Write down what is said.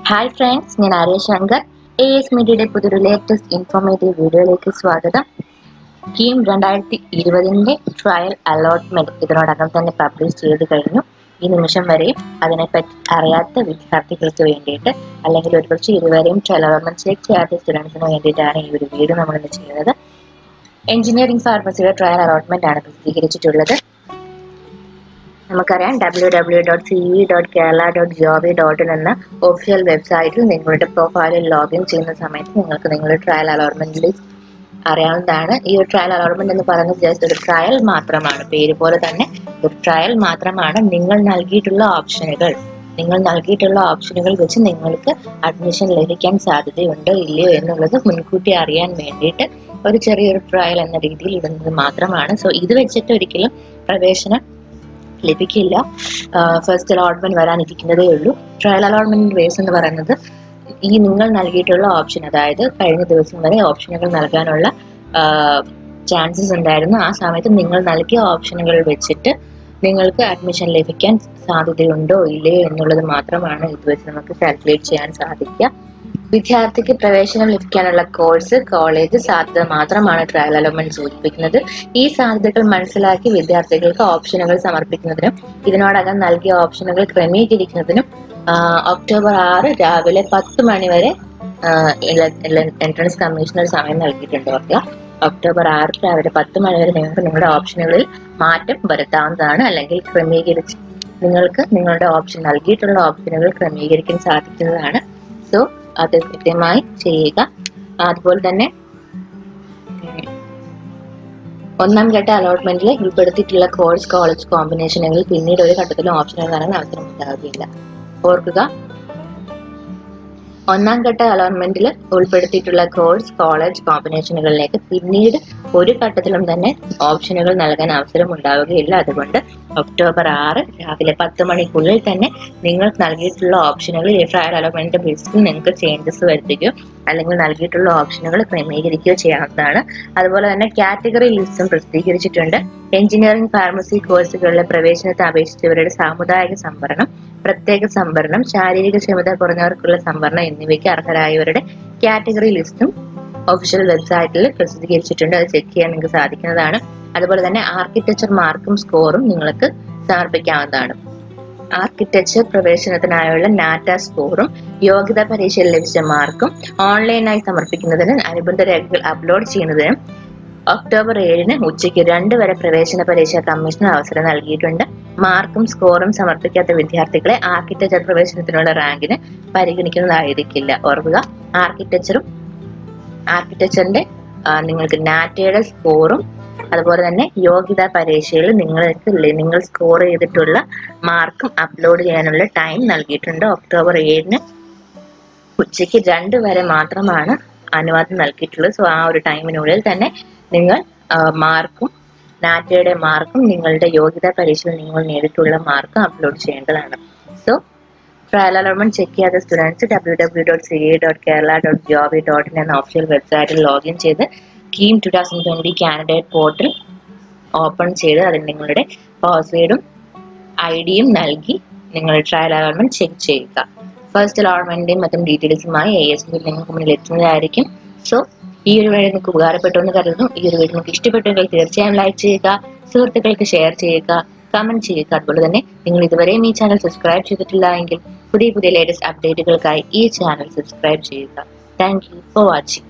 hi friends ഞാൻ Arya Shankar A S മീഡിയയുടെ പുതിയൊരു ലേറ്റസ്റ്റ് ഇൻഫോർമേറ്റീവ് വീഡിയോയിലേക്ക് സ്വാഗതം കീം രണ്ടായിരത്തി ഇരുപതിൻ്റെ ട്രയൽ അലോട്ട്മെന്റ് ഇതിനോടകം തന്നെ പബ്ലിഷ് ചെയ്ത് കഴിഞ്ഞു ഈ നിമിഷം വരെയും അതിനെപ്പറ്റി അറിയാത്ത വിദ്യാർത്ഥികൾക്ക് വേണ്ടിയിട്ട് അല്ലെങ്കിൽ ഒരുപക്ഷെ ഇതുവരെയും ട്രയൽ അലോട്ട്മെന്റ് ചെക്ക് ചെയ്യാത്ത സ്റ്റുഡൻസിന് വേണ്ടിയിട്ടാണ് ഈ ഒരു വീഡിയോ നമ്മൾ ഇന്ന് ചെയ്യുന്നത് എഞ്ചിനീയറിംഗ് ഫാർമസിയുടെ ട്രയൽ അലോട്ട്മെന്റ് ആണ് പ്രസിദ്ധീകരിച്ചിട്ടുള്ളത് നമുക്കറിയാം W W dot C E dot Kerala dot G O V dot in എന്ന ഒഫീഷ്യൽ വെബ്സൈറ്റിൽ നിങ്ങളുടെ പ്രൊഫൈലിൽ ലോഗിൻ ചെയ്യുന്ന സമയത്ത് നിങ്ങൾക്ക് നിങ്ങളുടെ ട്രയൽ അലോട്ട്മെന്റ് ലിസ്റ്റ് അറിയാവുന്നതാണ് ഈ ഒരു ട്രയൽ അലോട്ട്മെന്റ് എന്ന് പറയുന്നത് ജസ്റ്റ് ഒരു ട്രയൽ മാത്രമാണ് പേര് പോലെ തന്നെ ഒരു ട്രയൽ മാത്രമാണ് നിങ്ങൾ നൽകിയിട്ടുള്ള ഓപ്ഷനുകൾ നിങ്ങൾ നൽകിയിട്ടുള്ള ഓപ്ഷനുകൾ വെച്ച് നിങ്ങൾക്ക് അഡ്മിഷൻ ലഭിക്കാൻ സാധ്യതയുണ്ടോ ഇല്ലയോ എന്നുള്ളത് മുൻകൂട്ടി അറിയാൻ വേണ്ടിയിട്ട് ഒരു ചെറിയൊരു ട്രയൽ എന്ന രീതിയിൽ ഇടുന്നത് മാത്രമാണ് സോ ഇത് വെച്ചിട്ട് ഒരിക്കലും പ്രവേശനം ലഭിക്കില്ല ഫസ്റ്റ് അലോട്ട്മെന്റ് വരാനിരിക്കുന്നതേ ഉള്ളൂ ട്രയൽ അലോട്ട്മെന്റ് ബേസ് എന്ന് പറയുന്നത് ഈ നിങ്ങൾ നൽകിയിട്ടുള്ള ഓപ്ഷൻ അതായത് കഴിഞ്ഞ ദിവസം വരെ ഓപ്ഷനുകൾ നൽകാനുള്ള ചാൻസസ് ഉണ്ടായിരുന്നു ആ സമയത്ത് നിങ്ങൾ നൽകിയ ഓപ്ഷനുകൾ വെച്ചിട്ട് നിങ്ങൾക്ക് അഡ്മിഷൻ ലഭിക്കാൻ സാധ്യതയുണ്ടോ ഇല്ലയോ എന്നുള്ളത് മാത്രമാണ് ഇത് വെച്ച് നമുക്ക് കാൽക്കുലേറ്റ് ചെയ്യാൻ സാധിക്കുക വിദ്യാർത്ഥിക്ക് പ്രവേശനം ലഭിക്കാനുള്ള കോഴ്സ് കോളേജ് സാധ്യത മാത്രമാണ് ട്രയൽ അലോട്ട്മെന്റ് സൂചിപ്പിക്കുന്നത് ഈ സാധ്യതകൾ മനസ്സിലാക്കി വിദ്യാർത്ഥികൾക്ക് ഓപ്ഷനുകൾ സമർപ്പിക്കുന്നതിനും ഇതിനോടകം നൽകിയ ഓപ്ഷനുകൾ ക്രമീകരിക്കുന്നതിനും ഒക്ടോബർ ആറ് രാവിലെ പത്ത് മണി വരെ എൻട്രൻസ് കമ്മീഷണർ സമയം നൽകിയിട്ടുണ്ട് ഓർക്കുക ഒക്ടോബർ ആറ് രാവിലെ പത്ത് മണി വരെ നിങ്ങൾക്ക് നിങ്ങളുടെ ഓപ്ഷനുകളിൽ മാറ്റം വരുത്താവുന്നതാണ് അല്ലെങ്കിൽ ക്രമീകരിച്ച് നിങ്ങൾക്ക് നിങ്ങളുടെ ഓപ്ഷൻ നൽകിയിട്ടുള്ള ഓപ്ഷനുകൾ ക്രമീകരിക്കാൻ സാധിക്കുന്നതാണ് സോ അത് കൃത്യമായി ചെയ്യുക അതുപോലെ തന്നെ ഒന്നാം ഘട്ട അലോട്ട്മെന്റിൽ ഉൾപ്പെടുത്തിയിട്ടുള്ള കോഴ്സ് കോളേജ് കോമ്പിനേഷനുകളിൽ പിന്നീട് ഒരു ഘട്ടത്തിലും ഓപ്ഷനുകൾ നൽകാൻ അവസരം ഉണ്ടാവുകയില്ല ഓർക്കുക ഒന്നാം ഘട്ട അലോട്ട്മെന്റിൽ ഉൾപ്പെടുത്തിയിട്ടുള്ള കോഴ്സ് കോളേജ് കോമ്പിനേഷനുകളിലേക്ക് പിന്നീട് ഒരു ഘട്ടത്തിലും തന്നെ ഓപ്ഷനുകൾ നൽകാൻ അവസരം ഉണ്ടാവുകയില്ല അതുകൊണ്ട് ഒക്ടോബർ ആറ് രാവിലെ പത്ത് മണിക്കുള്ളിൽ തന്നെ നിങ്ങൾ നൽകിയിട്ടുള്ള ഓപ്ഷനുകൾ ഈ ട്രയൽ അലോട്ട്മെന്റ് ബേസിൽ നിങ്ങൾക്ക് ചേഞ്ചസ് വരുത്തുകയോ അല്ലെങ്കിൽ നൽകിയിട്ടുള്ള ഓപ്ഷനുകൾ ക്രമീകരിക്കുകയോ ചെയ്യാവുന്നതാണ് അതുപോലെ തന്നെ കാറ്റഗറി ലിസ്റ്റും പ്രസിദ്ധീകരിച്ചിട്ടുണ്ട് എഞ്ചിനീയറിംഗ് ഫാർമസി കോഴ്സുകളിലെ പ്രവേശനത്തെ അപേക്ഷിച്ചവരുടെ സാമുദായിക സംവരണം പ്രത്യേക സംവരണം ശാരീരിക ക്ഷമത കുറഞ്ഞവർക്കുള്ള സംവരണം എന്നിവയ്ക്ക് അർഹരായവരുടെ കാറ്റഗറി ലിസ്റ്റും ഒഫീഷ്യൽ വെബ്സൈറ്റിൽ പ്രസിദ്ധീകരിച്ചിട്ടുണ്ട് അത് ചെക്ക് ചെയ്യാൻ നിങ്ങൾക്ക് സാധിക്കുന്നതാണ് അതുപോലെ തന്നെ ആർക്കിടെക്ചർ മാർക്കും സ്കോറും നിങ്ങൾക്ക് സമർപ്പിക്കാവുന്നതാണ് ആർക്കിടെക്ചർ പ്രവേശനത്തിനായുള്ള നാറ്റ സ്കോറും യോഗ്യതാ പരീക്ഷയിൽ ലഭിച്ച മാർക്കും ഓൺലൈനായി സമർപ്പിക്കുന്നതിന് അനുബന്ധ രേഖകൾ അപ്ലോഡ് ചെയ്യുന്നതിനും ഒക്ടോബർ ഏഴിന് ഉച്ചയ്ക്ക് രണ്ട് വരെ പ്രവേശന പരീക്ഷ കമ്മീഷണർ അവസരം നൽകിയിട്ടുണ്ട് മാർക്കും സ്കോറും സമർപ്പിക്കാത്ത വിദ്യാർത്ഥികളെ ആർക്കിടെക്ചർ പ്രവേശനത്തിനുള്ള റാങ്കിന് പരിഗണിക്കുന്നതായിരിക്കില്ല ഓർക്കുക ആർക്കിടെക്ചറും ആർക്കിടെക്ചറിന്റെ നിങ്ങൾക്ക് നാറ്റയുടെ സ്കോറും അതുപോലെ തന്നെ യോഗ്യതാ പരീക്ഷയിൽ നിങ്ങൾക്ക് നിങ്ങൾ സ്കോർ ചെയ്തിട്ടുള്ള മാർക്കും അപ്ലോഡ് ചെയ്യാനുള്ള ടൈം നൽകിയിട്ടുണ്ട് ഒക്ടോബർ ഏഴിന് ഉച്ചയ്ക്ക് രണ്ട് വരെ മാത്രമാണ് അനുവാദം നൽകിയിട്ടുള്ളത് സോ ആ ഒരു ടൈമിനുള്ളിൽ തന്നെ നിങ്ങൾ മാർക്കും നാറ്റയുടെ മാർക്കും നിങ്ങളുടെ യോഗ്യതാ പരീക്ഷയിൽ നിങ്ങൾ നേരിട്ടുള്ള മാർക്കും അപ്ലോഡ് ചെയ്യേണ്ടതാണ് സോ ട്രയൽ അലോട്ട്മെന്റ് ചെക്ക് ചെയ്യാത്ത students W W dot C A dot Kerala dot G O V dot in എന്ന ഒഫീഷ്യൽ വെബ്സൈറ്റിൽ ലോഗിൻ ചെയ്ത് KEAM two thousand twenty candidate portal open ചെയ്ത് അതിൽ നിങ്ങളുടെ പാസ്വേഡും ഐ ഡിയും നൽകി നിങ്ങളുടെ ട്രയൽ അലോട്ട്മെന്റ് ചെക്ക് ചെയ്യുക ഫസ്റ്റ് അലോട്ട്മെന്റിന്റെയും മറ്റും ഡീറ്റെയിൽസുമായി എ എസ് ബിൽ നിങ്ങൾക്ക് മുന്നിൽ എത്തുന്നതായിരിക്കും സോ ഈ ഒരു വീഡിയോ നിങ്ങൾക്ക് ഉപകാരപ്പെട്ടു എന്ന് കരുതുന്നു ഈ ഒരു വീഡിയോ നിങ്ങൾക്ക് ഇഷ്ടപ്പെട്ടെങ്കിൽ തീർച്ചയായും ലൈക്ക് ചെയ്യുക സുഹൃത്തുക്കൾക്ക് ഷെയർ ചെയ്യുക കമന്റ് ചെയ്യുക അതുപോലെ തന്നെ നിങ്ങൾ ഇതുവരെയും ഈ ചാനൽ സബ്സ്ക്രൈബ് ചെയ്തിട്ടില്ല എങ്കിൽ പുതിയ പുതിയ ലേറ്റസ്റ്റ് അപ്ഡേറ്റുകൾക്കായി ഈ ചാനൽ സബ്സ്ക്രൈബ് ചെയ്യുക താങ്ക് യു ഫോർ വാച്ചിങ്